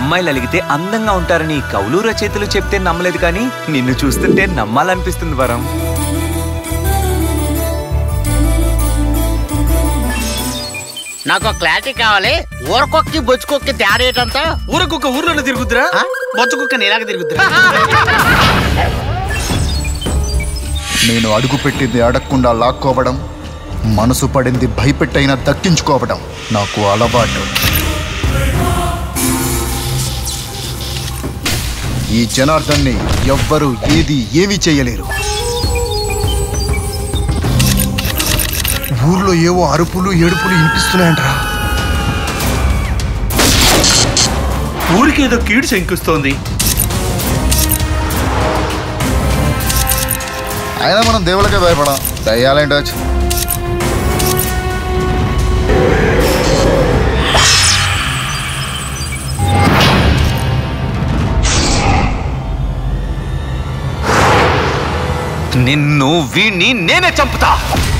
అమ్మాయిలు అలిగితే అందంగా ఉంటారని కవులు రచయితలు చెప్తే నమ్మలేదు కానీ నిన్ను చూస్తుంటే నమ్మాలనిపిస్తుంది వరం నాకు క్లారిటీ కావాలి ఊరకొక్కి బొచ్చుకొక్కి తేడా ఏంటంతా ఊరకొక్క ఊర్లోనే తిరుగుద్దురా బొచ్చు కుక్క నీలాగ తిరుగుద్దురా నేను అడుగు పెట్టింది అడగకుండా లాక్కోవడం మనసు పడింది భయపెట్టైనా దక్కించుకోవడం నాకు అలవాటు ఈ జనార్దన్ని ఎవ్వరూ ఏది ఏమీ చేయలేరు ఊర్లో ఏవో అరుపులు ఏడుపులు వినిపిస్తున్నాయంట్రా ఊరికి ఏదో కీడు శంకుస్తోంది అయినా మనం దేవుళ్ళకే భయపడం దయ్యాలేంటో నిన్ను వీణ్ణి నేనే చంపుతా